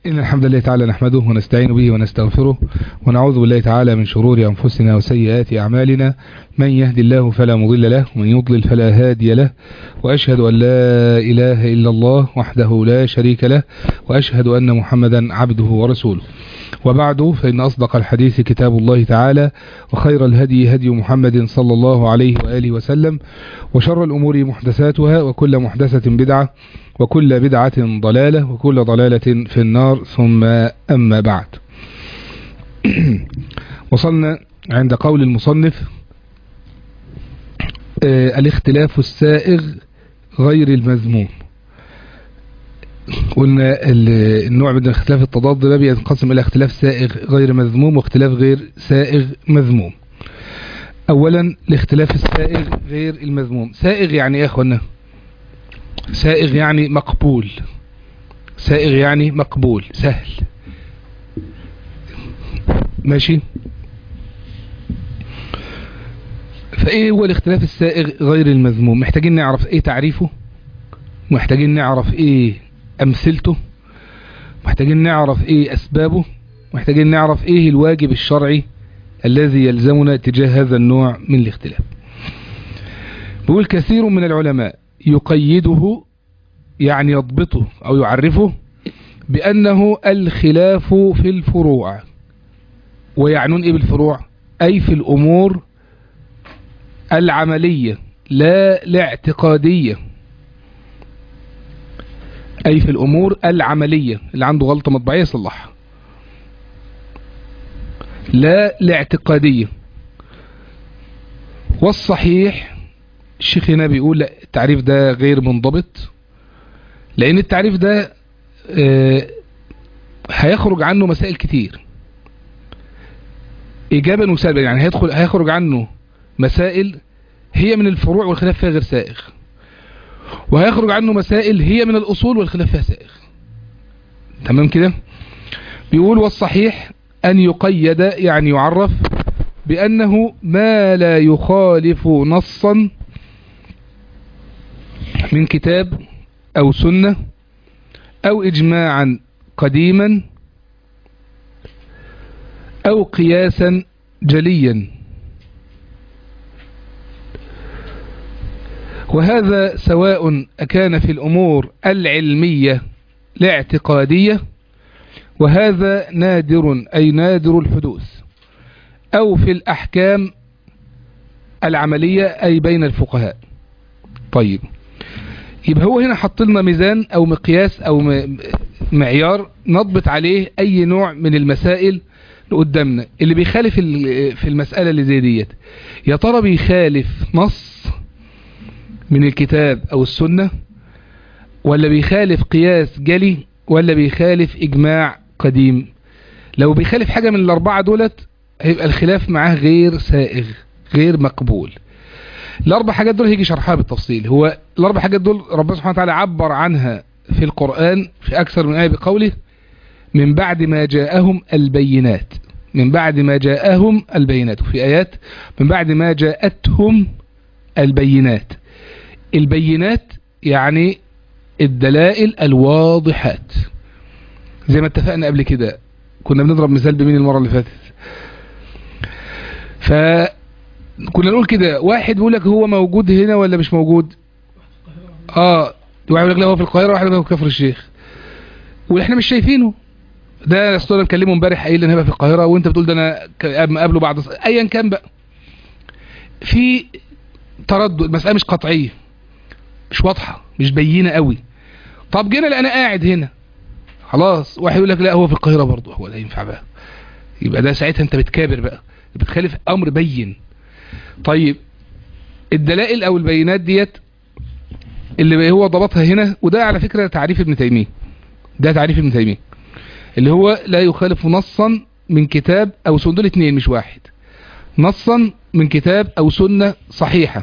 إن الحمد لله تعالى نحمده ونستعين به ونستغفره ونعوذ بالله تعالى من شرور أنفسنا وسيئات أعمالنا من يهدي الله فلا مضل له ومن يضلل فلا هادي له وأشهد أن لا إله إلا الله وحده لا شريك له وأشهد أن محمدا عبده ورسوله وبعد فإن أصدق الحديث كتاب الله تعالى وخير الهدي هدي محمد صلى الله عليه وآله وسلم وشر الأمور محدثاتها وكل محدثة بدعة وكل بدعة ضلالة وكل ضلالة في النار ثم أما بعد وصلنا عند قول المصنف آه الاختلاف السائغ غير المذموم قلنا النوع من اختلاف التضاد ده بينقسم الى اختلاف سائغ غير مذموم واختلاف غير سائغ مذموم اولا الاختلاف السائغ غير المذموم سائغ يعني ايه يا اخوانا سائغ يعني مقبول سائغ يعني مقبول سهل ماشي فايه هو الاختلاف السائغ غير المذموم محتاجين نعرف ايه تعريفه محتاجين نعرف ايه امثلته محتاجين نعرف ايه اسبابه محتاجين نعرف ايه الواجب الشرعي الذي يلزمنا تجاه هذا النوع من الاختلاف بيقول كثير من العلماء يقيده يعني يضبطه او يعرفه بانه الخلاف في الفروع ويعنون ايه بالفروع اي في الامور العملية لا الاعتقادية اي في الامور العملية اللي عنده غلطة مطبعية يصلحها لا الاعتقادية والصحيح الشيخ هنا بيقول لا التعريف ده غير منضبط لان التعريف ده اه هيخرج عنه مسائل كتير ايجابا وسلبا يعني هيدخل هيخرج عنه مسائل هي من الفروع والخلاف فيها غير سائغ وهيخرج عنه مسائل هي من الأصول والخلاف فيها سائغ تمام كده بيقول والصحيح أن يقيد يعني يعرف بأنه ما لا يخالف نصا من كتاب أو سنة أو إجماعا قديما أو قياسا جليا وهذا سواء أكان في الأمور العلمية الاعتقادية وهذا نادر أي نادر الحدوث أو في الأحكام العملية أي بين الفقهاء طيب يبقى هو هنا حط لنا ميزان أو مقياس أو معيار نضبط عليه أي نوع من المسائل قدامنا اللي بيخالف في المسألة اللي زي ديت يا ترى بيخالف نص من الكتاب او السنة ولا بيخالف قياس جلي ولا بيخالف اجماع قديم لو بيخالف حاجة من الاربعة دولت هيبقى الخلاف معاه غير سائغ غير مقبول الاربع حاجات دول هيجي شرحها بالتفصيل هو الاربع حاجات دول ربنا سبحانه وتعالى عبر عنها في القرآن في اكثر من آية بقوله من بعد ما جاءهم البينات من بعد ما جاءهم البينات وفي آيات من بعد ما جاءتهم البينات البينات يعني الدلائل الواضحات زي ما اتفقنا قبل كده كنا بنضرب مثال بمين المرة اللي فاتت فكنا نقول كده واحد بيقول لك هو موجود هنا ولا مش موجود اه واحد يقول لك لا هو في القاهرة واحد يقول لك هو في كفر الشيخ واحنا مش شايفينه ده اسطوره مكلمه امبارح قايل ان هيبقى في القاهره وانت بتقول ده انا مقابله بعد ايا كان بقى في تردد المساله مش قطعيه مش واضحه مش بينه قوي طب جينا لقينا قاعد هنا خلاص واحد يقول لك لا هو في القاهره برضه هو ده ينفع بقى يبقى ده ساعتها انت بتكابر بقى بتخالف امر بين طيب الدلائل او البينات ديت اللي هو ضبطها هنا وده على فكره تعريف ابن تيميه ده تعريف ابن تيميه اللي هو لا يخالف نصا من كتاب او سنة دول اتنين مش واحد نصا من كتاب او سنة صحيحة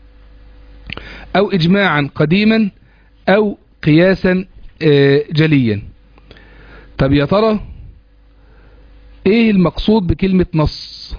او اجماعا قديما او قياسا جليا طب يا ترى ايه المقصود بكلمة نص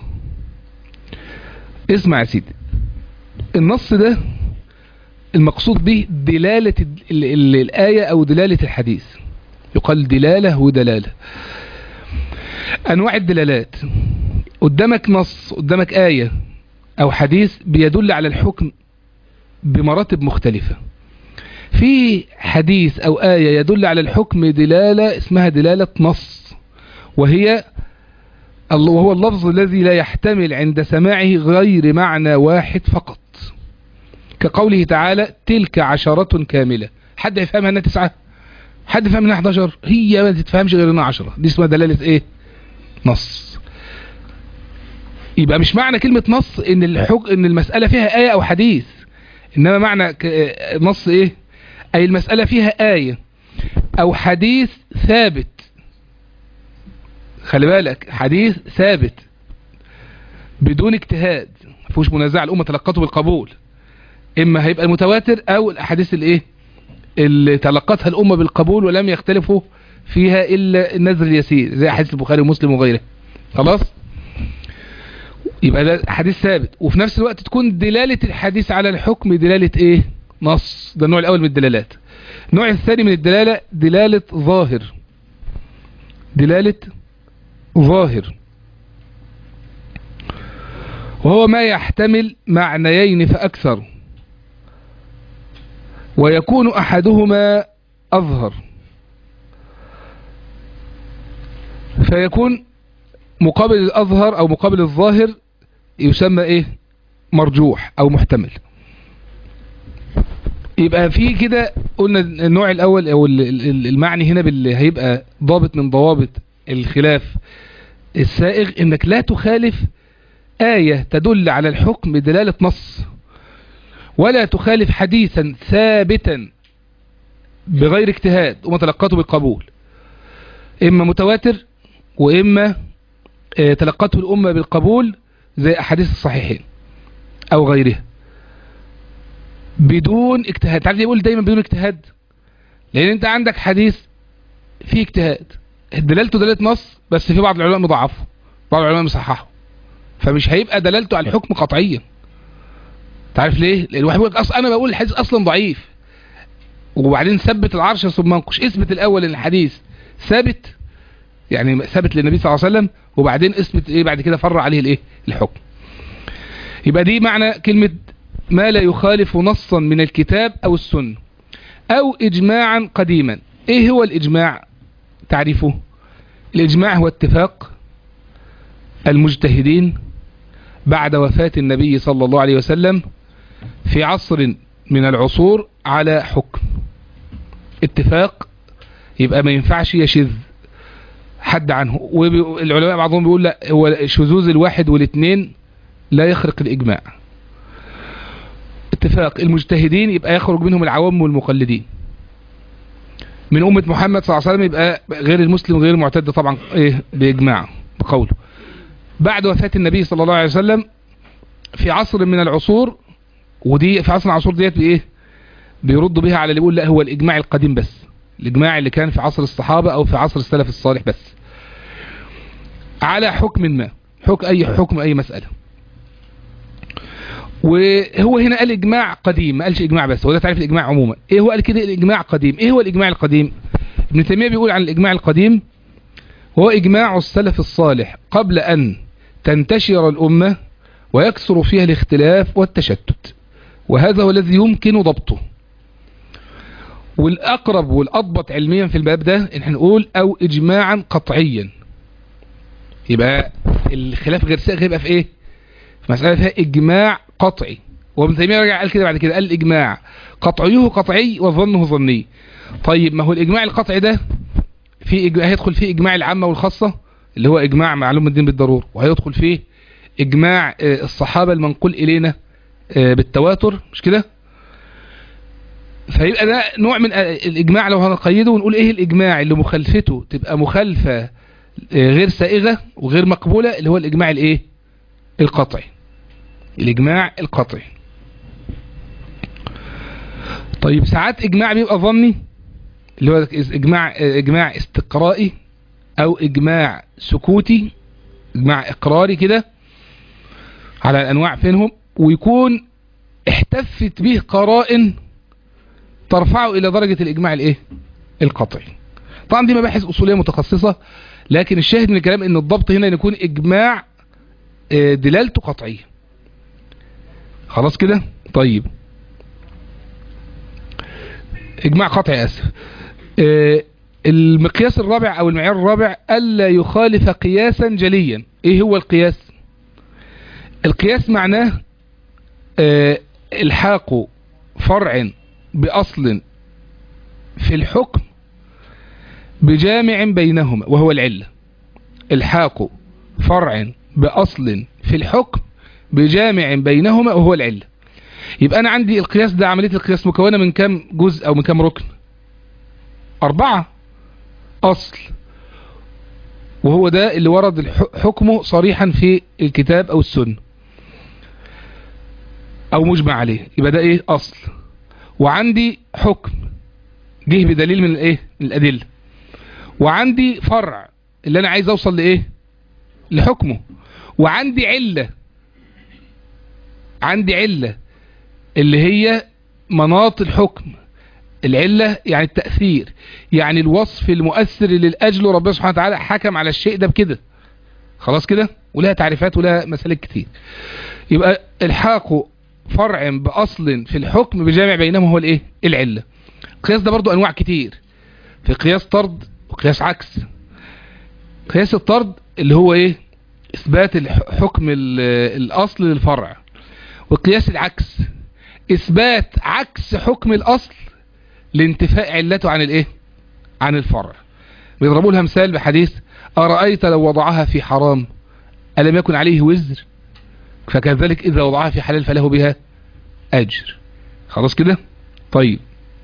اسمع يا سيدي النص ده المقصود به دلالة ال ال الآية أو دلالة الحديث يقال دلالة ودلالة أنواع الدلالات قدامك نص قدامك آية أو حديث بيدل على الحكم بمراتب مختلفة في حديث أو آية يدل على الحكم دلالة اسمها دلالة نص وهي وهو اللفظ الذي لا يحتمل عند سماعه غير معنى واحد فقط كقوله تعالى تلك عشرة كاملة حد يفهمها انها تسعة حد يفهم انها 11 هي ما تتفهمش غير انها 10 دي اسمها دلالة ايه نص يبقى مش معنى كلمة نص ان الحق ان المسألة فيها آية او حديث انما معنى نص ايه اي المسألة فيها آية او حديث ثابت خلي بالك حديث ثابت بدون اجتهاد ما فيهوش منازع الامه تلقته بالقبول اما هيبقى المتواتر او الاحاديث الايه اللي تلقتها الامه بالقبول ولم يختلفوا فيها الا النذر اليسير زي حديث البخاري ومسلم وغيره خلاص يبقى ده حديث ثابت وفي نفس الوقت تكون دلالة الحديث على الحكم دلالة ايه نص ده النوع الاول من الدلالات النوع الثاني من الدلالة دلالة ظاهر دلالة ظاهر وهو ما يحتمل معنيين فأكثر ويكون أحدهما أظهر فيكون مقابل الأظهر أو مقابل الظاهر يسمى إيه مرجوح أو محتمل يبقى في كده قلنا النوع الأول أو المعني هنا باللي هيبقى ضابط من ضوابط الخلاف السائغ انك لا تخالف آية تدل على الحكم بدلالة نص ولا تخالف حديثا ثابتا بغير اجتهاد وما تلقته بالقبول اما متواتر واما تلقته الامة بالقبول زي احاديث الصحيحين او غيرها بدون اجتهاد تعرف يقول دايما بدون اجتهاد لان انت عندك حديث فيه اجتهاد دلالته دلالة نص بس في بعض العلماء مضاعفه بعض العلماء مصححه فمش هيبقى دلالته على الحكم قطعيا تعرف ليه لان واحد بيقول اصلا انا بقول الحديث اصلا ضعيف وبعدين ثبت العرش ثم انقش اثبت الاول ان الحديث ثابت يعني ثابت للنبي صلى الله عليه وسلم وبعدين اثبت ايه بعد كده فرع عليه الايه الحكم يبقى دي معنى كلمة ما لا يخالف نصا من الكتاب او السنة او اجماعا قديما ايه هو الاجماع تعريفه الإجماع هو اتفاق المجتهدين بعد وفاة النبي صلى الله عليه وسلم في عصر من العصور على حكم اتفاق يبقى ما ينفعش يشذ حد عنه والعلماء بعضهم بيقول لا هو شذوذ الواحد والاثنين لا يخرق الإجماع اتفاق المجتهدين يبقى يخرج منهم العوام والمقلدين من أمة محمد صلى الله عليه وسلم يبقى غير المسلم غير المعتد طبعا إيه بإجماع بقوله بعد وفاة النبي صلى الله عليه وسلم في عصر من العصور ودي في عصر من العصور ديت بإيه بيرد بها على اللي بيقول لا هو الإجماع القديم بس الإجماع اللي كان في عصر الصحابة أو في عصر السلف الصالح بس على حكم ما حكم أي حكم أي مسألة وهو هنا قال إجماع قديم ما قالش إجماع بس وده تعريف الإجماع عموما إيه هو قال كده الإجماع قديم إيه هو الإجماع القديم ابن تيمية بيقول عن الإجماع القديم هو إجماع السلف الصالح قبل أن تنتشر الأمة ويكثر فيها الاختلاف والتشتت وهذا هو الذي يمكن ضبطه والأقرب والأضبط علميا في الباب ده إن هنقول أو إجماعا قطعيا يبقى الخلاف غير سائغ يبقى في إيه في مسألة فيها إجماع قطعي وابن تيمية رجع قال كده بعد كده قال الإجماع قطعيه قطعي وظنه ظني طيب ما هو الإجماع القطعي ده في إج... هيدخل فيه إجماع العامة والخاصة اللي هو إجماع معلوم الدين بالضرورة وهيدخل فيه إجماع الصحابة المنقول إلينا بالتواتر مش كده فيبقى ده نوع من الإجماع لو هنقيده ونقول إيه الإجماع اللي مخالفته تبقى مخالفة غير سائغة وغير مقبولة اللي هو الإجماع الإيه القطعي الإجماع القطعي طيب ساعات إجماع بيبقى ظني اللي هو إجماع, إجماع استقرائي أو إجماع سكوتي إجماع إقراري كده على الأنواع فينهم ويكون احتفت به قرائن ترفعه إلى درجة الإجماع الإيه القطعي طبعا دي مباحث اصوليه متخصصه لكن الشاهد من الكلام ان الضبط هنا يكون اجماع آه، دلالته قطعيه خلاص كده طيب اجماع قطعي اسف آه، المقياس الرابع او المعيار الرابع الا يخالف قياسا جليا ايه هو القياس القياس معناه آه، الحاق فرع باصل في الحكم بجامع بينهما وهو العلة الحاق فرع بأصل في الحكم بجامع بينهما وهو العلة يبقى أنا عندي القياس ده عملية القياس مكونة من كم جزء أو من كم ركن أربعة أصل وهو ده اللي ورد الح- حكمه صريحا في الكتاب أو السنة أو مجمع عليه يبقى ده إيه أصل وعندي حكم جه بدليل من الإيه من الأدلة وعندي فرع اللي انا عايز اوصل لايه لحكمه وعندي علة عندي علة اللي هي مناط الحكم العلة يعني التأثير يعني الوصف المؤثر اللي لأجله ربنا سبحانه وتعالى حكم على الشيء ده بكده خلاص كده ولها تعريفات ولها مسالك كتير يبقى الحاق فرع بأصل في الحكم بجامع بينهما هو الايه العلة القياس ده برضو انواع كتير في قياس طرد وقياس عكس قياس الطرد اللي هو ايه اثبات الح- حكم ال- الاصل للفرع وقياس العكس اثبات عكس حكم الاصل لانتفاء علته عن الايه عن الفرع بيضربوا لها مثال بحديث ارايت لو وضعها في حرام الم يكن عليه وزر فكذلك اذا وضعها في حلال فله بها اجر خلاص كده طيب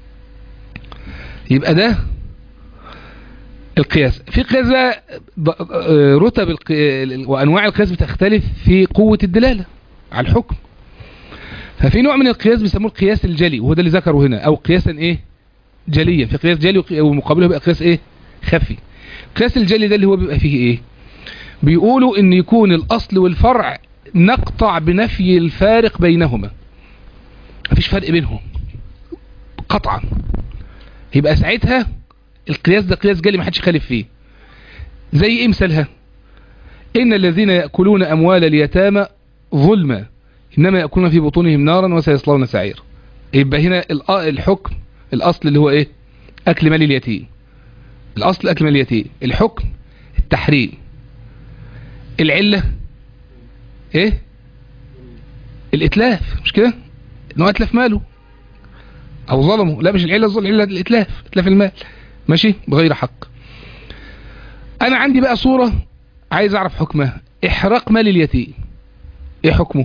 يبقى ده القياس في قياس بقى ض- آه، رتب الق- وانواع القياس بتختلف في قوة الدلالة على الحكم ففي نوع من القياس بيسموه القياس الجلي وهو ده اللي ذكره هنا او قياسا ايه جليا في قياس جلي وقي- ومقابله بقى قياس ايه خفي القياس الجلي ده اللي هو بيبقى فيه ايه بيقولوا ان يكون الاصل والفرع نقطع بنفي الفارق بينهما مفيش فرق بينهم قطعا يبقى ساعتها القياس ده قياس جلي ما حدش خالف فيه زي ايه مثالها ان الذين يأكلون اموال اليتامى ظلما انما يأكلون في بطونهم نارا وسيصلون سعير يبقى هنا الأ- الحكم الاصل اللي هو ايه اكل مال اليتيم الاصل اكل مال اليتيم الحكم التحريم العلة ايه الاتلاف مش كده انه اتلف ماله او ظلمه لا مش العلة الظلم العلة الاتلاف اتلاف المال ماشي بغير حق انا عندي بقى صورة عايز اعرف حكمها احراق مال اليتيم ايه حكمه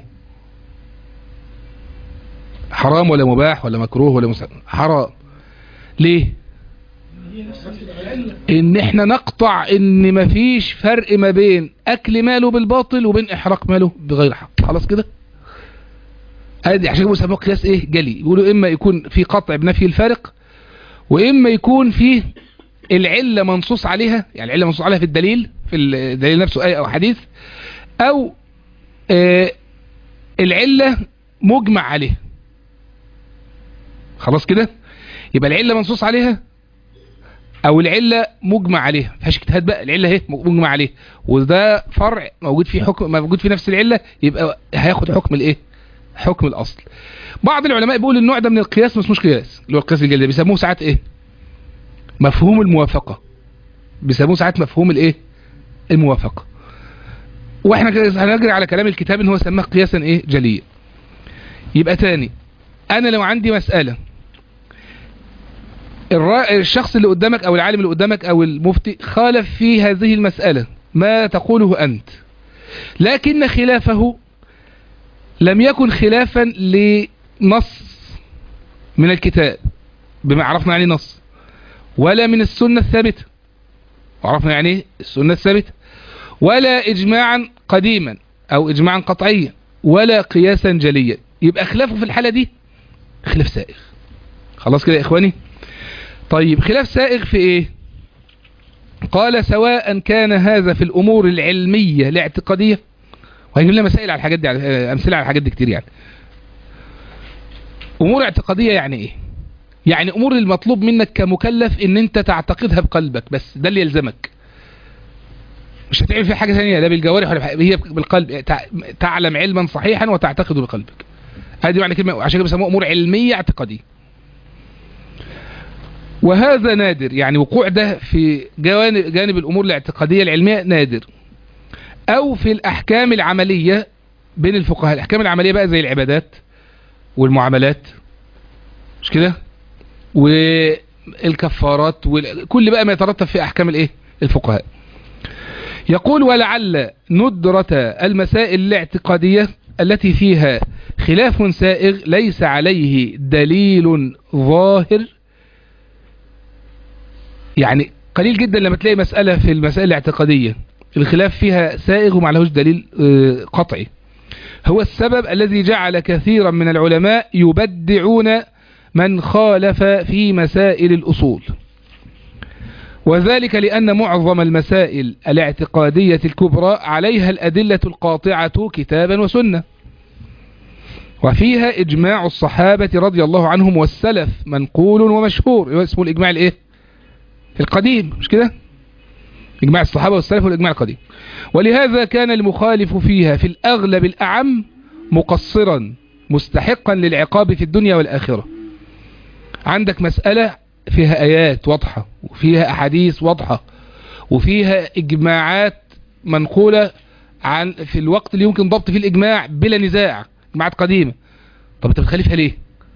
حرام ولا مباح ولا مكروه ولا مسلم حرام ليه ان احنا نقطع ان مفيش فرق ما بين اكل ماله بالباطل وبين احراق ماله بغير حق خلاص كده ادي عشان كده بيسموه قياس ايه جلي يقولوا اما يكون في قطع بنفي الفارق واما يكون فيه العلة منصوص عليها يعني العلة منصوص عليها في الدليل في الدليل نفسه اي او حديث او آه العلة مجمع عليها خلاص كده يبقى العلة منصوص عليها او العلة مجمع عليها فيهاش اجتهاد بقى العلة اهي مجمع عليها وده فرع موجود فيه حكم موجود في نفس العلة يبقى هياخد حكم الايه حكم الاصل بعض العلماء بيقول النوع ده من القياس ما اسموش قياس اللي هو القياس الجلي بيسموه ساعات ايه مفهوم الموافقة بيسموه ساعات مفهوم الايه الموافقة واحنا كده هنجري على كلام الكتاب ان هو سماه قياسا ايه جليا يبقى تاني انا لو عندي مسألة الرا... الشخص اللي قدامك او العالم اللي قدامك او المفتي خالف في هذه المسألة ما تقوله انت لكن خلافه لم يكن خلافا لنص من الكتاب بما عرفنا يعني نص ولا من السنة الثابتة وعرفنا يعني ايه السنة الثابتة ولا اجماعا قديما او اجماعا قطعيا ولا قياسا جليا يبقى خلافه في الحالة دي خلاف سائغ خلاص كده يا اخواني طيب خلاف سائغ في ايه قال سواء كان هذا في الامور العلمية الاعتقادية وهيجيب لنا مسائل على الحاجات دي امثله على الحاجات دي كتير يعني امور اعتقادية يعني ايه يعني امور المطلوب منك كمكلف ان انت تعتقدها بقلبك بس ده اللي يلزمك مش هتعمل في حاجة ثانية لا بالجوارح ولا بحاجة. هي بالقلب تع- تعلم علما صحيحا وتعتقده بقلبك هذه معنى كلمة عشان كده بيسموها امور علمية اعتقادية وهذا نادر يعني وقوع ده في جوانب, جانب الامور الاعتقادية العلمية نادر او في الاحكام العملية بين الفقهاء الاحكام العملية بقى زي العبادات والمعاملات مش كده والكفارات وكل بقى ما يترتب في احكام الايه الفقهاء يقول ولعل ندرة المسائل الاعتقادية التي فيها خلاف سائغ ليس عليه دليل ظاهر يعني قليل جدا لما تلاقي مسألة في المسائل الاعتقادية الخلاف فيها سائغ وما عليهوش دليل آه، قطعي هو السبب الذي جعل كثيرا من العلماء يبدعون من خالف في مسائل الأصول وذلك لأن معظم المسائل الاعتقادية الكبرى عليها الأدلة القاطعة كتابا وسنة وفيها إجماع الصحابة رضي الله عنهم والسلف منقول ومشهور هو اسمه الإجماع الإيه؟ القديم مش كده؟ إجماع الصحابة والسلف والإجماع القديم ولهذا كان المخالف فيها في الأغلب الأعم مقصرا مستحقا للعقاب في الدنيا والآخرة عندك مسألة فيها آيات واضحة وفيها أحاديث واضحة وفيها إجماعات منقولة عن في الوقت اللي يمكن ضبط فيه الإجماع بلا نزاع إجماعات قديمة طب أنت بتخالفها ليه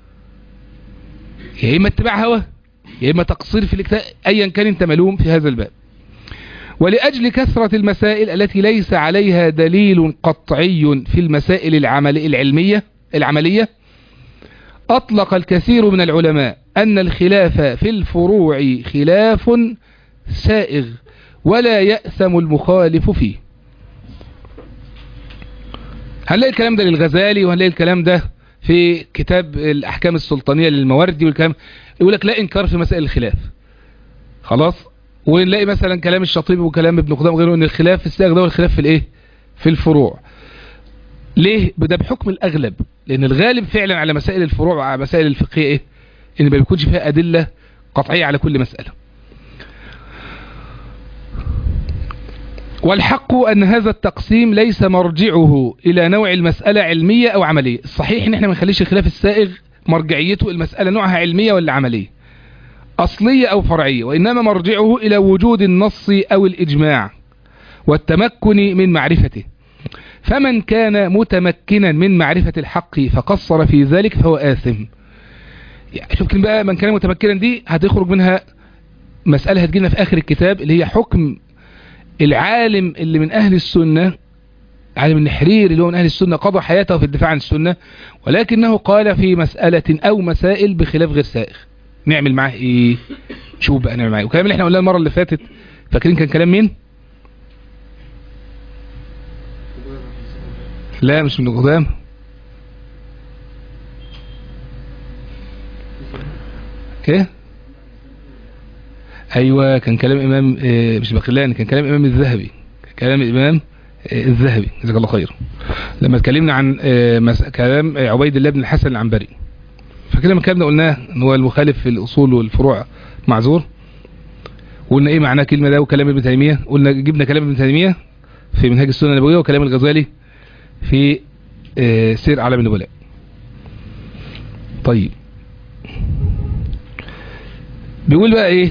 يا إما اتباع هوى يا إما تقصير في الاجتهاد أيا كان أنت ملوم في هذا الباب ولأجل كثرة المسائل التي ليس عليها دليل قطعي في المسائل العمل العلمية العملية أطلق الكثير من العلماء أن الخلاف في الفروع خلاف سائغ ولا يأثم المخالف فيه هنلاقي الكلام ده للغزالي وهنلاقي الكلام ده في كتاب الأحكام السلطانية للموردي والكلام يقول لك لا إنكار في مسائل الخلاف خلاص ونلاقي مثلا كلام الشاطبي وكلام ابن قدام غيره ان الخلاف في السائغ ده والخلاف في الايه في الفروع ليه ده بحكم الاغلب لان الغالب فعلا على مسائل الفروع وعلى مسائل الفقهيه ايه ان ما بيكونش فيها ادله قطعيه على كل مساله والحق ان هذا التقسيم ليس مرجعه الى نوع المساله علميه او عمليه الصحيح ان احنا ما نخليش الخلاف السائغ مرجعيته المساله نوعها علميه ولا عمليه أصلية أو فرعية وإنما مرجعه إلى وجود النص أو الإجماع والتمكن من معرفته فمن كان متمكنا من معرفة الحق فقصر في ذلك فهو آثم يعني شوف كلمة بقى من كان متمكنا دي هتخرج منها مسألة هتجينا في آخر الكتاب اللي هي حكم العالم اللي من أهل السنة عالم النحرير اللي هو من أهل السنة قضى حياته في الدفاع عن السنة ولكنه قال في مسألة أو مسائل بخلاف غير سائغ نعمل معاه ايه شوف بقى نعمل معاه والكلام اللي احنا قلناه المره اللي فاتت فاكرين كان كلام مين لا مش من القدام ايه ايوه كان كلام امام إيه مش بقلان كان كلام امام الذهبي كان كلام الامام إيه الذهبي جزاك الله خير لما اتكلمنا عن إيه مس... كلام عبيد الله بن الحسن العنبري فكده ما كنا قلناه ان هو المخالف في الاصول والفروع معذور وقلنا ايه معناه كلمه ده وكلام ابن تيميه قلنا جبنا كلام ابن تيميه في منهاج السنه النبويه وكلام الغزالي في آه سير اعلام النبلاء طيب بيقول بقى ايه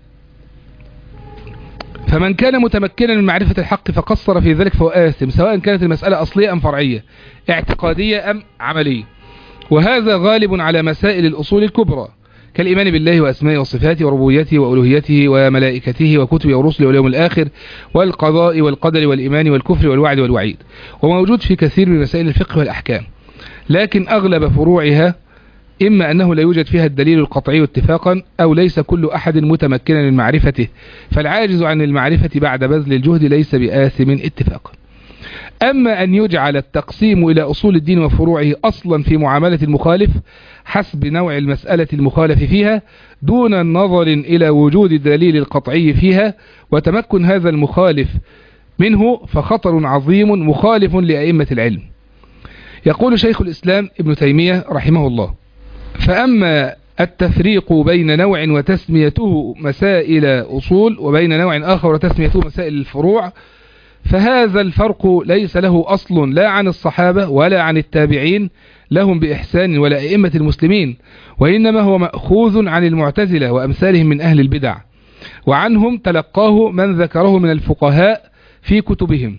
فمن كان متمكنا من معرفة الحق فقصر في ذلك فهو آثم سواء كانت المسألة أصلية أم فرعية اعتقادية أم عملية وهذا غالب على مسائل الأصول الكبرى كالإيمان بالله وأسمائه وصفاته وربوبيته وألوهيته وملائكته وكتبه ورسله واليوم الآخر والقضاء والقدر والإيمان والكفر والوعد والوعيد وموجود في كثير من مسائل الفقه والأحكام لكن أغلب فروعها إما أنه لا يوجد فيها الدليل القطعي اتفاقا أو ليس كل أحد متمكنا من معرفته فالعاجز عن المعرفة بعد بذل الجهد ليس بآثم اتفاقا أما أن يجعل التقسيم إلى أصول الدين وفروعه أصلا في معاملة المخالف حسب نوع المسألة المخالف فيها دون النظر إلى وجود الدليل القطعي فيها وتمكن هذا المخالف منه فخطر عظيم مخالف لأئمة العلم يقول شيخ الإسلام ابن تيمية رحمه الله فأما التفريق بين نوع وتسميته مسائل أصول وبين نوع آخر وتسميته مسائل الفروع فهذا الفرق ليس له أصل لا عن الصحابة ولا عن التابعين لهم بإحسان ولا أئمة المسلمين وإنما هو مأخوذ عن المعتزلة وأمثالهم من أهل البدع وعنهم تلقاه من ذكره من الفقهاء في كتبهم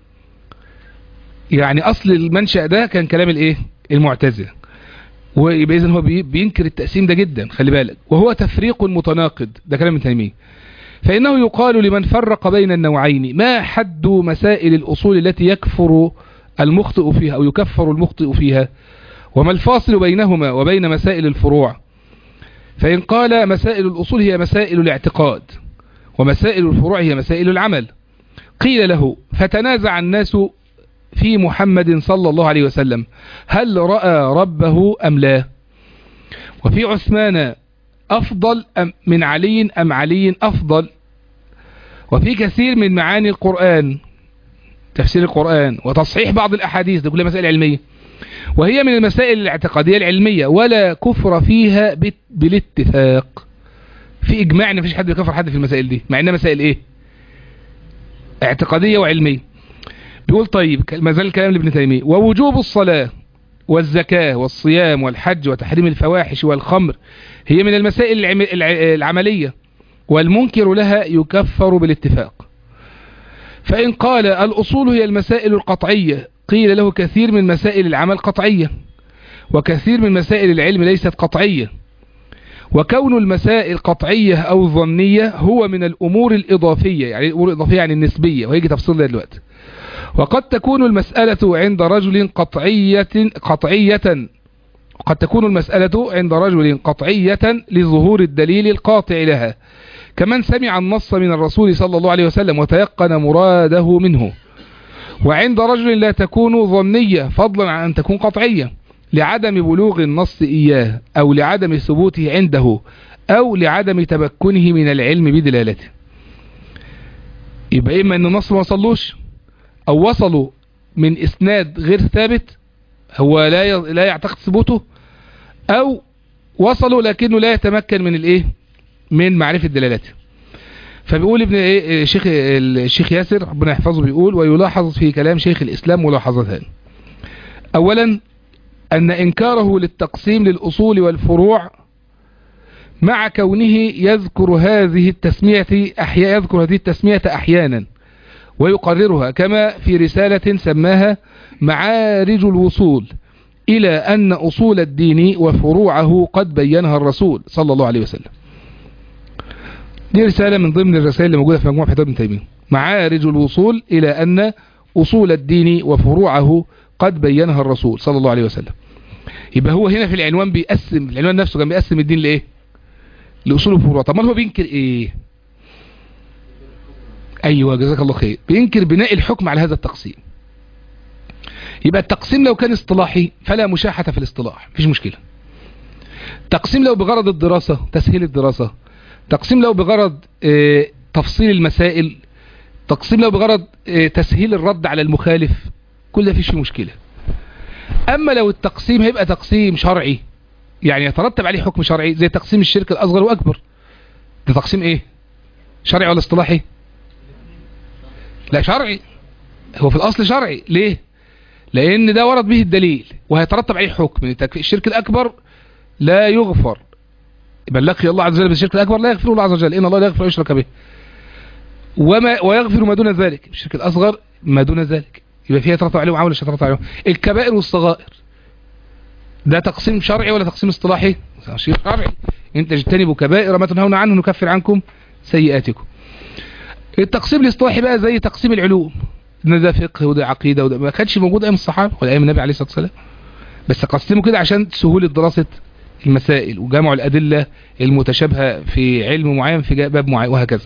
يعني أصل المنشأ ده كان كلام الإيه المعتزلة ويبقى إذن هو بينكر التقسيم ده جدا خلي بالك وهو تفريق متناقض ده كلام ابن تيمية فإنه يقال لمن فرق بين النوعين ما حد مسائل الأصول التي يكفر المخطئ فيها أو يكفر المخطئ فيها وما الفاصل بينهما وبين مسائل الفروع فإن قال مسائل الأصول هي مسائل الاعتقاد ومسائل الفروع هي مسائل العمل قيل له فتنازع الناس في محمد صلى الله عليه وسلم هل رأى ربه أم لا وفي عثمان أفضل أم من علي أم علي أفضل وفي كثير من معاني القرآن تفسير القرآن وتصحيح بعض الأحاديث دي كلها مسائل علمية وهي من المسائل الاعتقادية العلمية ولا كفر فيها بالاتفاق في إجماع ان مفيش حد يكفر حد في المسائل دي مع انها مسائل ايه اعتقادية وعلمية بيقول طيب ما زال الكلام لابن تيمية ووجوب الصلاة والزكاة والصيام والحج وتحريم الفواحش والخمر هي من المسائل العملية والمنكر لها يكفر بالاتفاق فإن قال الأصول هي المسائل القطعية قيل له كثير من مسائل العمل قطعية وكثير من مسائل العلم ليست قطعية وكون المسائل قطعية أو ظنية هو من الأمور الإضافية يعني الأمور الإضافية يعني النسبية وهيجي تفصيل ده دلوقتي وقد تكون المسألة عند رجل قطعية قطعية قد تكون المسألة عند رجل قطعية لظهور الدليل القاطع لها كمن سمع النص من الرسول صلى الله عليه وسلم وتيقن مراده منه وعند رجل لا تكون ظنية فضلا عن أن تكون قطعية لعدم بلوغ النص إياه أو لعدم ثبوته عنده أو لعدم تمكنه من العلم بدلالته يبقى إما أن النص ما وصلوش أو وصلوا من إسناد غير ثابت هو لا لا يعتقد ثبوته أو وصلوا لكنه لا يتمكن من الإيه من معرفة دلالته فبيقول ابن ايه الشيخ الشيخ ياسر ربنا يحفظه بيقول ويلاحظ في كلام شيخ الإسلام ملاحظتان أولا أن إنكاره للتقسيم للأصول والفروع مع كونه يذكر هذه التسمية أحيانا يذكر هذه التسمية أحيانا ويقررها كما في رسالة سماها معارج الوصول إلى أن أصول الدين وفروعه قد بينها الرسول صلى الله عليه وسلم دي رسالة من ضمن الرسائل اللي موجودة في مجموعة فتاوى ابن تيمية معارج الوصول إلى أن أصول الدين وفروعه قد بينها الرسول صلى الله عليه وسلم يبقى هو هنا في العنوان بيقسم العنوان نفسه كان بيقسم الدين لإيه لأصول وفروع طب ما هو بينكر إيه أيوة جزاك الله خير بينكر بناء الحكم على هذا التقسيم يبقى التقسيم لو كان اصطلاحي فلا مشاحة في الاصطلاح مفيش مشكلة تقسيم لو بغرض الدراسة تسهيل الدراسة تقسيم لو بغرض اه تفصيل المسائل تقسيم لو بغرض اه تسهيل الرد على المخالف كل ده فيش فيه مشكلة اما لو التقسيم هيبقى تقسيم شرعي يعني يترتب عليه حكم شرعي زي تقسيم الشرك الاصغر واكبر ده تقسيم ايه شرعي ولا اصطلاحي لا شرعي هو في الاصل شرعي ليه لان ده ورد به الدليل وهيترتب عليه حكم الشرك الاكبر لا يغفر بل لقي الله عز وجل بالشرك الأكبر لا يغفر الله عز وجل إن الله لا يغفر يشرك به وما ويغفر ما دون ذلك الشرك الأصغر ما دون ذلك يبقى فيها يترتب عليهم عمل يترتب عليهم الكبائر والصغائر ده تقسيم شرعي ولا تقسيم اصطلاحي شرعي انت اجتنبوا كبائر ما تنهون عنه نكفر عنكم سيئاتكم التقسيم الاصطلاحي بقى زي تقسيم العلوم ان ده فقه وده عقيده وده ما كانش موجود ايام الصحابه ولا ايام النبي عليه الصلاه والسلام بس قسموا كده عشان سهوله دراسه المسائل وجمع الأدلة المتشابهة في علم معين في باب معين وهكذا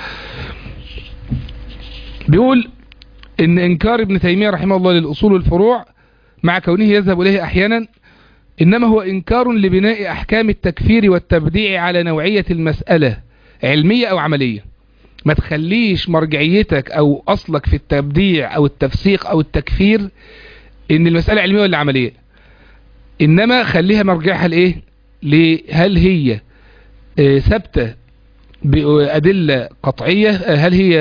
بيقول ان انكار ابن تيمية رحمه الله للأصول والفروع مع كونه يذهب إليه أحيانا إنما هو إنكار لبناء أحكام التكفير والتبديع على نوعية المسألة علمية أو عملية ما تخليش مرجعيتك أو أصلك في التبديع أو التفسيق أو التكفير إن المسألة علمية ولا عملية إنما خليها مرجعها لإيه هل هي آه، ثابتة بأدلة قطعية آه، هل هي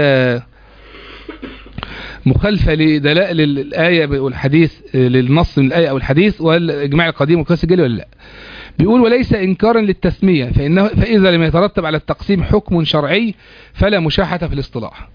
مخالفة لدلائل الآية والحديث آه، للنص من الآية أو الحديث والإجماع القديم والقياس الجلي ولا لا بيقول وليس إنكارا للتسمية فإنه فإذا لم يترتب على التقسيم حكم شرعي فلا مشاحة في الاصطلاح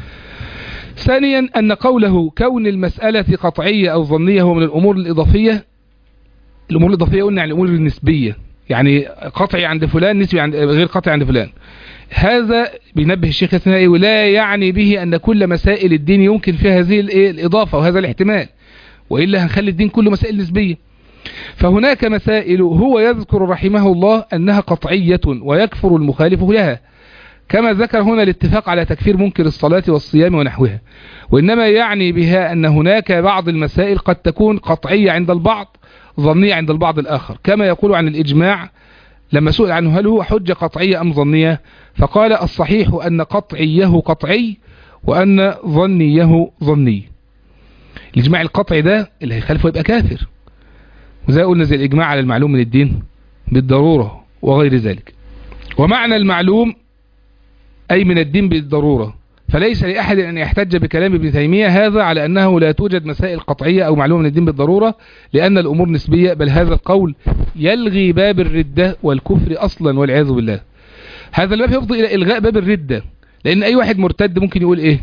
ثانيا أن قوله كون المسألة قطعية أو ظنية هو من الأمور الإضافية الأمور الإضافية قلنا يعني الأمور النسبية يعني قطعي عند فلان نسبي عند غير قطعي عند فلان هذا بينبه الشيخ الثنائي ولا يعني به أن كل مسائل الدين يمكن فيها هذه الإيه؟ الإضافة وهذا الاحتمال وإلا هنخلي الدين كله مسائل نسبية فهناك مسائل هو يذكر رحمه الله أنها قطعية ويكفر المخالف لها كما ذكر هنا الاتفاق على تكفير منكر الصلاة والصيام ونحوها وإنما يعني بها أن هناك بعض المسائل قد تكون قطعية عند البعض ظنية عند البعض الآخر كما يقول عن الإجماع لما سئل عنه هل هو حجة قطعية أم ظنية فقال الصحيح أن قطعيه قطعي وأن ظنيه ظني الإجماع القطعي ده اللي هيخالفه يبقى كافر وزي قلنا زي الإجماع على المعلوم من الدين بالضرورة وغير ذلك ومعنى المعلوم أي من الدين بالضرورة فليس لأحد أن يحتج بكلام ابن تيمية هذا على أنه لا توجد مسائل قطعية أو معلومة من الدين بالضرورة لأن الأمور نسبية بل هذا القول يلغي باب الردة والكفر أصلا والعياذ بالله هذا الباب يفضي إلى إلغاء باب الردة لأن أي واحد مرتد ممكن يقول إيه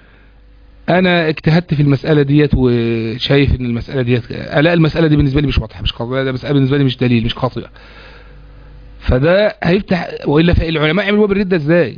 أنا اجتهدت في المسألة ديت وشايف أن المسألة ديت ألاقي المسألة دي بالنسبة لي مش واضحة مش قاطعة ده مسألة بالنسبة لي مش دليل مش قاطعة فده هيفتح وإلا فالعلماء يعملوا باب الردة إزاي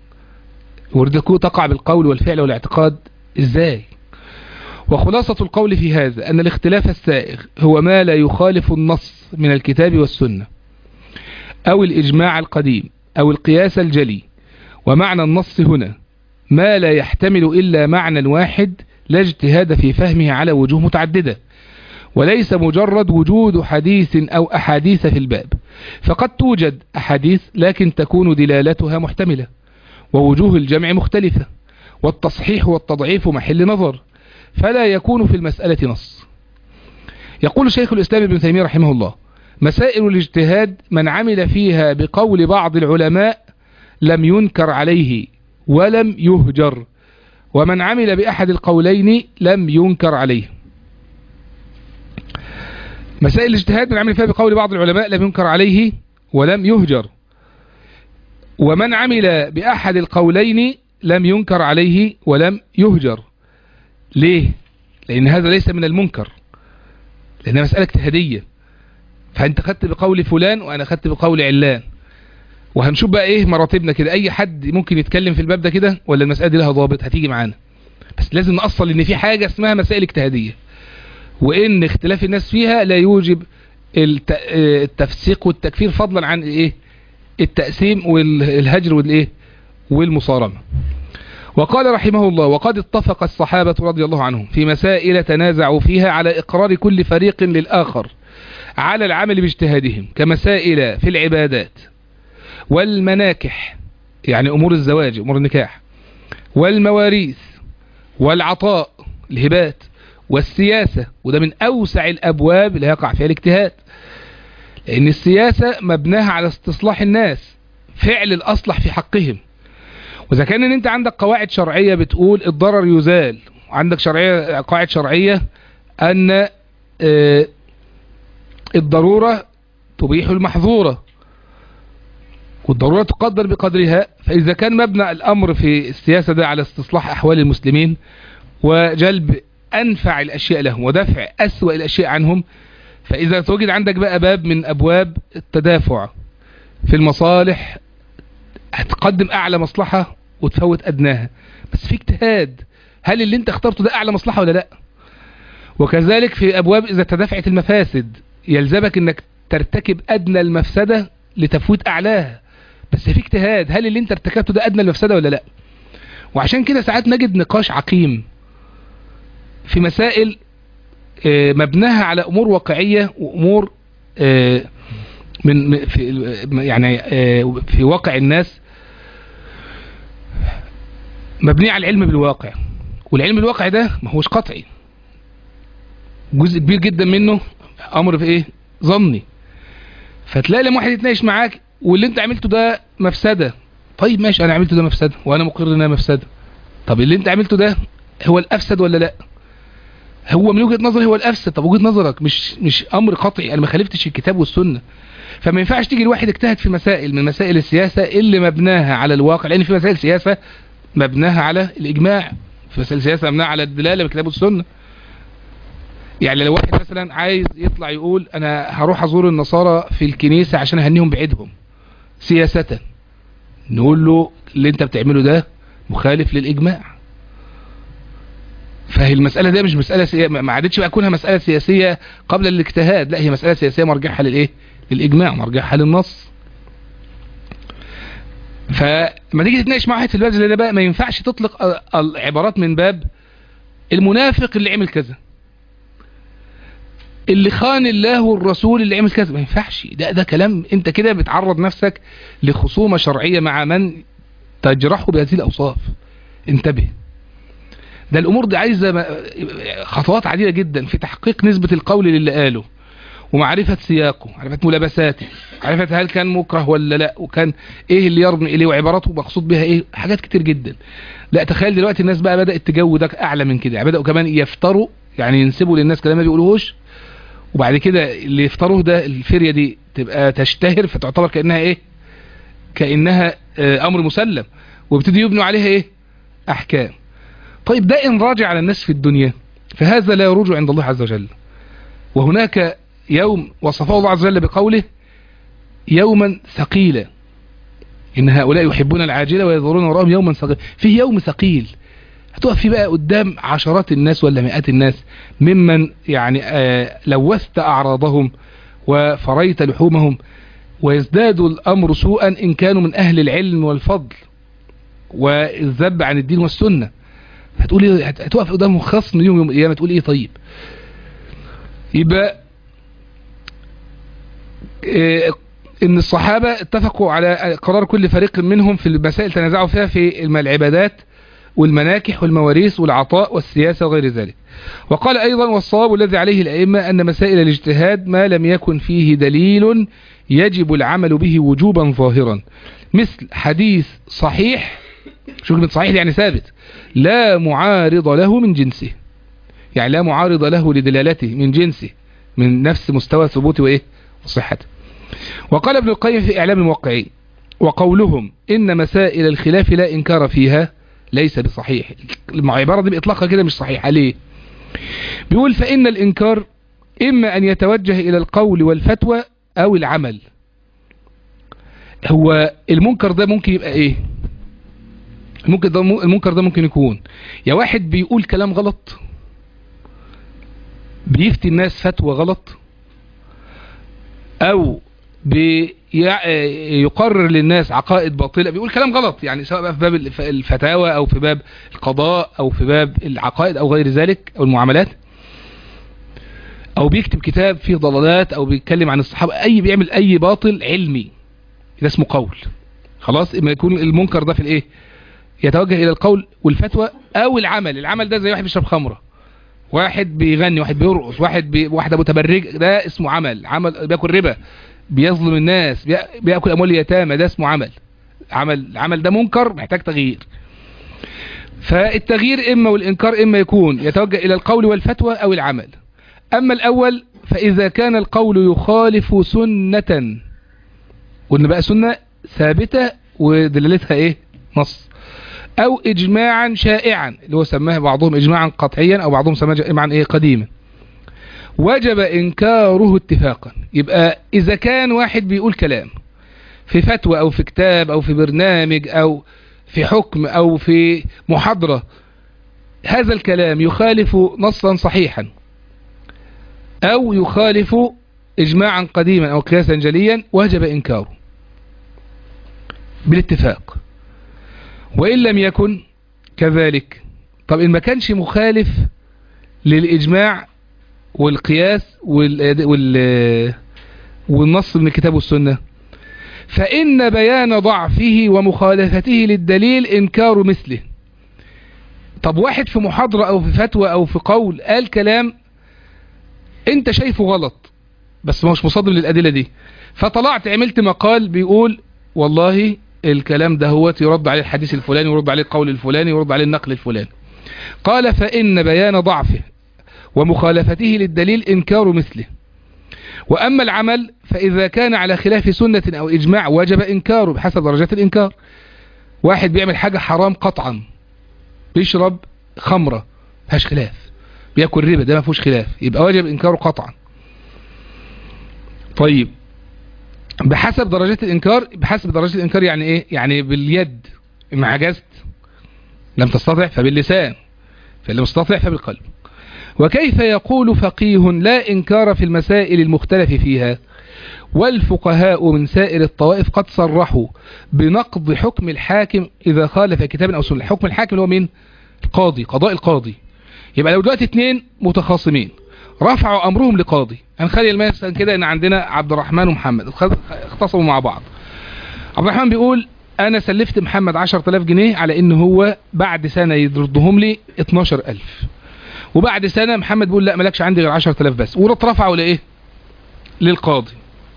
وردكو تقع بالقول والفعل والاعتقاد ازاي وخلاصة القول في هذا أن الاختلاف السائغ هو ما لا يخالف النص من الكتاب والسنة أو الإجماع القديم أو القياس الجلي ومعنى النص هنا ما لا يحتمل إلا معنى واحد لا اجتهاد في فهمه على وجوه متعددة وليس مجرد وجود حديث أو أحاديث في الباب فقد توجد أحاديث لكن تكون دلالتها محتملة ووجوه الجمع مختلفة والتصحيح والتضعيف محل نظر فلا يكون في المسألة نص يقول شيخ الإسلام ابن تيمية رحمه الله مسائل الاجتهاد من عمل فيها بقول بعض العلماء لم ينكر عليه ولم يهجر ومن عمل بأحد القولين لم ينكر عليه مسائل الاجتهاد من عمل فيها بقول بعض العلماء لم ينكر عليه ولم يهجر ومن عمل بأحد القولين لم ينكر عليه ولم يهجر ليه لأن هذا ليس من المنكر لأنها مسألة اجتهادية فأنت خدت بقول فلان وأنا خدت بقول علان وهنشوف بقى ايه مراتبنا كده اي حد ممكن يتكلم في الباب ده كده ولا المسألة دي لها ضابط هتيجي معانا بس لازم نأصل ان في حاجة اسمها مسائل اجتهادية وان اختلاف الناس فيها لا يوجب التفسيق والتكفير فضلا عن ايه التقسيم والهجر والايه والمصارمة وقال رحمه الله وقد اتفق الصحابة رضي الله عنهم في مسائل تنازعوا فيها على إقرار كل فريق للآخر على العمل باجتهادهم كمسائل في العبادات والمناكح يعني أمور الزواج أمور النكاح والمواريث والعطاء الهبات والسياسة وده من أوسع الأبواب اللي يقع فيها الاجتهاد لأن السياسة مبناها على استصلاح الناس فعل الأصلح في حقهم وإذا كان إن أنت عندك قواعد شرعية بتقول الضرر يزال وعندك شرعية قواعد شرعية أن آه الضرورة تبيح المحظورة والضرورة تقدر بقدرها فإذا كان مبنى الأمر في السياسة ده على استصلاح أحوال المسلمين وجلب أنفع الأشياء لهم ودفع أسوأ الأشياء عنهم فإذا توجد عندك بقى باب من أبواب التدافع في المصالح هتقدم أعلى مصلحة وتفوت أدناها بس في اجتهاد هل اللي انت اخترته ده أعلى مصلحة ولا لا وكذلك في أبواب إذا تدافعت المفاسد يلزمك انك ترتكب أدنى المفسدة لتفويت أعلاها بس في اجتهاد هل اللي انت ارتكبته ده أدنى المفسدة ولا لا وعشان كده ساعات نجد نقاش عقيم في مسائل مبناها على امور واقعية وامور من في يعني في واقع الناس مبنية على العلم بالواقع والعلم بالواقع ده ما هوش قطعي جزء كبير جدا منه امر في ايه ظني فتلاقي لما واحد يتناقش معاك واللي انت عملته ده مفسدة طيب ماشي انا عملته ده مفسدة وانا مقر انها مفسدة طب اللي انت عملته ده هو الافسد ولا لا هو من وجهة نظري هو الافسد طب وجهة نظرك مش مش امر قطعي انا ما خالفتش الكتاب والسنة فما ينفعش تيجي الواحد اجتهد في مسائل من مسائل السياسة اللي مبناها على الواقع لان في مسائل سياسة مبناها على الاجماع في مسائل السياسة مبناها على الدلالة بالكتاب والسنة يعني لو واحد مثلا عايز يطلع يقول انا هروح ازور النصارى في الكنيسة عشان اهنيهم بعيدهم سياسة نقول له اللي انت بتعمله ده مخالف للاجماع فهي المسألة دي مش مسألة سيا... ما عادتش بقى كونها مسألة سياسية قبل الاجتهاد لا هي مسألة سياسية مرجعها للايه للاجماع مرجعها للنص فما تيجي تتناقش مع واحد في الباب ده بقى ما ينفعش تطلق العبارات من باب المنافق اللي عمل كذا اللي خان الله والرسول اللي عمل كذا ما ينفعش ده ده كلام انت كده بتعرض نفسك لخصومة شرعية مع من تجرحه بهذه الاوصاف انتبه ده الامور دي عايزة خطوات عديدة جدا في تحقيق نسبة القول للي قاله ومعرفة سياقه معرفة ملابساته معرفة هل كان مكره ولا لا وكان ايه اللي يرمي اليه وعباراته مقصود بها ايه حاجات كتير جدا لا تخيل دلوقتي الناس بقى بدأت تجو ده اعلى من كده يعني بدأوا كمان يفتروا يعني ينسبوا للناس كلام ما بيقولوهوش وبعد كده اللي يفتروه ده الفرية دي تبقى تشتهر فتعتبر كأنها ايه كأنها اه امر مسلم وابتدي يبنوا عليها ايه احكام طيب ده ان راجع على الناس في الدنيا فهذا لا يروج عند الله عز وجل وهناك يوم وصفه الله عز وجل بقوله يوما ثقيلا إن هؤلاء يحبون العاجلة ويذرون وراءهم يوما ثقيلا فيه يوم ثقيل هتقف فيه بقى قدام عشرات الناس ولا مئات الناس ممن يعني آه لوثت أعراضهم وفريت لحومهم ويزداد الأمر سوءا إن كانوا من أهل العلم والفضل والذب عن الدين والسنة هتقول إيه هتقف قدامهم خصم يوم يوم القيامة تقول إيه طيب يبقى ان الصحابة اتفقوا على قرار كل فريق منهم في المسائل تنازعوا فيها في العبادات والمناكح والمواريث والعطاء والسياسة وغير ذلك وقال ايضا والصواب الذي عليه الائمة ان مسائل الاجتهاد ما لم يكن فيه دليل يجب العمل به وجوبا ظاهرا مثل حديث صحيح شو كلمة صحيح يعني ثابت لا معارض له من جنسه يعني لا معارض له لدلالته من جنسه من نفس مستوى ثبوته وايه وصحته وقال ابن القيم في إعلام الموقعين وقولهم إن مسائل الخلاف لا إنكار فيها ليس بصحيح العبارة دي بإطلاقها كده مش صحيحة ليه بيقول فإن الإنكار إما أن يتوجه إلى القول والفتوى أو العمل هو المنكر ده ممكن يبقى إيه المنكر ده, المنكر ده ممكن يكون يا واحد بيقول كلام غلط بيفتي الناس فتوى غلط او بيقرر للناس عقائد باطلة بيقول كلام غلط يعني سواء في باب الفتاوى او في باب القضاء او في باب العقائد او غير ذلك او المعاملات او بيكتب كتاب فيه ضلالات او بيتكلم عن الصحابة اي بيعمل اي باطل علمي ده اسمه قول خلاص اما يكون المنكر ده في الايه يتوجه الى القول والفتوى او العمل العمل ده زي واحد بيشرب خمره واحد بيغني واحد بيرقص واحد بي... واحده متبرج ده اسمه عمل عمل بياكل ربا بيظلم الناس بي... بياكل اموال اليتامى ده اسمه عمل عمل العمل ده منكر محتاج تغيير فالتغيير اما والانكار اما يكون يتوجه الى القول والفتوى او العمل اما الاول فاذا كان القول يخالف سنة قلنا بقى سنة ثابتة ودلالتها ايه نص او اجماعا شائعا اللي هو سماه بعضهم اجماعا قطعيا او بعضهم سماه اجماعا ايه قديما وجب انكاره اتفاقا يبقى اذا كان واحد بيقول كلام في فتوى او في كتاب او في برنامج او في حكم او في محاضرة هذا الكلام يخالف نصا صحيحا او يخالف اجماعا قديما او قياسا جليا وجب انكاره بالاتفاق وإن لم يكن كذلك طب إن ما كانش مخالف للإجماع والقياس وال... وال... والنص من الكتاب والسنة فإن بيان ضعفه ومخالفته للدليل إنكار مثله طب واحد في محاضرة أو في فتوى أو في قول قال كلام أنت شايفه غلط بس ما مش مصادم للأدلة دي فطلعت عملت مقال بيقول والله الكلام ده هو يرد عليه الحديث الفلاني ويرد عليه القول الفلاني ويرد عليه النقل الفلاني قال فإن بيان ضعفه ومخالفته للدليل إنكار مثله وأما العمل فإذا كان على خلاف سنة أو إجماع وجب إنكاره بحسب درجات الإنكار واحد بيعمل حاجة حرام قطعا بيشرب خمرة فيهاش خلاف بياكل ربا ده ما فيهوش خلاف يبقى واجب إنكاره قطعا طيب بحسب درجات الإنكار بحسب درجات الإنكار يعني إيه يعني باليد إن عجزت لم تستطع فباللسان فلم تستطع فبالقلب وكيف يقول فقيه لا إنكار في المسائل المختلف فيها والفقهاء من سائر الطوائف قد صرحوا بنقض حكم الحاكم إذا خالف كتابا أو سنة حكم الحاكم اللي هو مين القاضي قضاء القاضي يبقى لو دلوقتي اتنين متخاصمين رفعوا أمرهم لقاضي هنخلي مثلا كده ان عندنا عبد الرحمن ومحمد اختصموا مع بعض عبد الرحمن بيقول انا سلفت محمد 10000 جنيه على ان هو بعد سنة يردهم لي 12000 وبعد سنة محمد بيقول لا مالكش عندي غير 10000 بس ورفعوا لايه للقاضي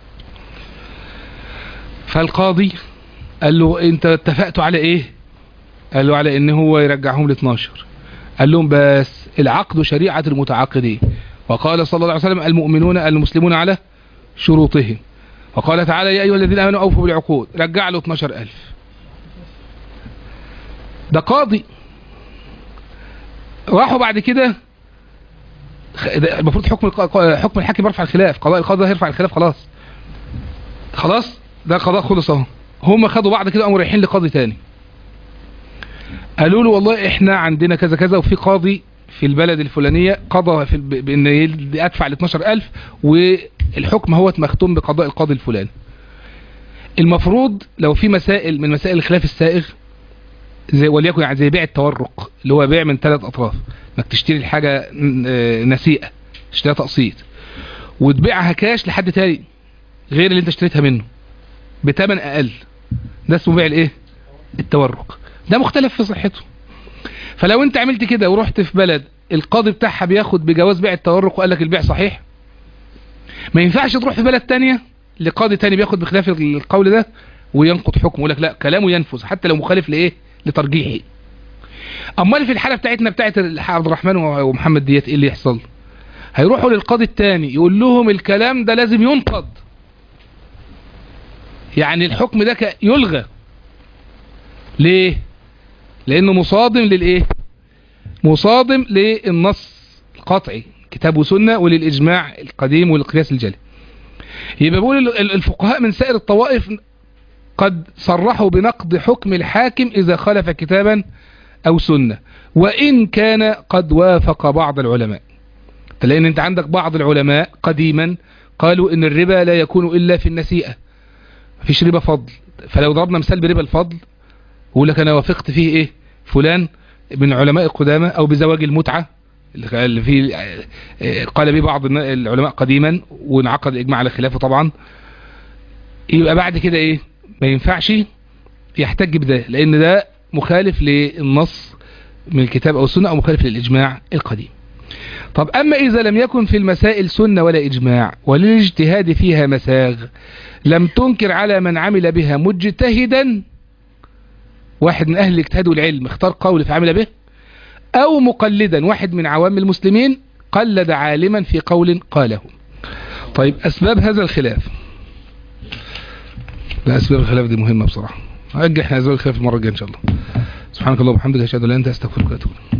فالقاضي قال له انت اتفقتوا على ايه قال له على ان هو يرجعهم ل 12 قال لهم بس العقد شريعة المتعاقدين وقال صلى الله عليه وسلم المؤمنون المسلمون على شروطهم وقال تعالى يا أيها الذين آمنوا أوفوا بالعقود رجع له 12000 ده قاضي راحوا بعد كده المفروض حكم حكم الحاكم يرفع الخلاف قضاء القاضي هيرفع الخلاف خلاص خلاص ده قضاء خلص اهو هم خدوا بعض كده قاموا رايحين لقاضي تاني قالوا له والله احنا عندنا كذا كذا وفي قاضي في البلد الفلانية قضى في بان ادفع ل 12000 والحكم هو مختوم بقضاء القاضي الفلاني المفروض لو في مسائل من مسائل الخلاف السائغ زي وليكن يعني زي بيع التورق اللي هو بيع من ثلاث اطراف انك تشتري الحاجة نسيئة تشتريها تقسيط وتبيعها كاش لحد تاني غير اللي انت اشتريتها منه بتمن اقل ده اسمه بيع الايه التورق ده مختلف في صحته فلو انت عملت كده ورحت في بلد القاضي بتاعها بياخد بجواز بيع التورق وقال لك البيع صحيح ما ينفعش تروح في بلد تانية لقاضي تاني بياخد بخلاف القول ده وينقض حكمه يقول لك لا كلامه ينفذ حتى لو مخالف لايه لترجيحه امال في الحالة بتاعتنا بتاعت عبد الرحمن ومحمد ديت ايه اللي يحصل هيروحوا للقاضي التاني يقول لهم الكلام ده لازم ينقض يعني الحكم ده يلغى ليه لانه مصادم للايه مصادم للنص القطعي كتاب وسنة وللاجماع القديم والقياس الجلي يبقى بقول الفقهاء من سائر الطوائف قد صرحوا بنقض حكم الحاكم اذا خالف كتابا او سنة وان كان قد وافق بعض العلماء لان انت عندك بعض العلماء قديما قالوا ان الربا لا يكون الا في النسيئة مفيش ربا فضل فلو ضربنا مثال بربا الفضل يقول لك انا وافقت فيه ايه فلان من علماء القدامى او بزواج المتعة اللي فيه قال به بعض العلماء قديما وانعقد اجماع على خلافه طبعا يبقى بعد كده ايه ما ينفعش يحتج بده لان ده مخالف للنص من الكتاب او السنة او مخالف للاجماع القديم طب اما اذا لم يكن في المسائل سنة ولا اجماع وللاجتهاد فيها مساغ لم تنكر على من عمل بها مجتهدا واحد من اهل الاجتهاد والعلم اختار قول فعمل به او مقلدا واحد من عوام المسلمين قلد عالما في قول قاله طيب اسباب هذا الخلاف لا اسباب الخلاف دي مهمة بصراحة اجل احنا اسباب الخلاف المرة الجاية ان شاء الله سبحانك اللهم وبحمدك اشهد ان لا اله الا انت استغفرك واتوب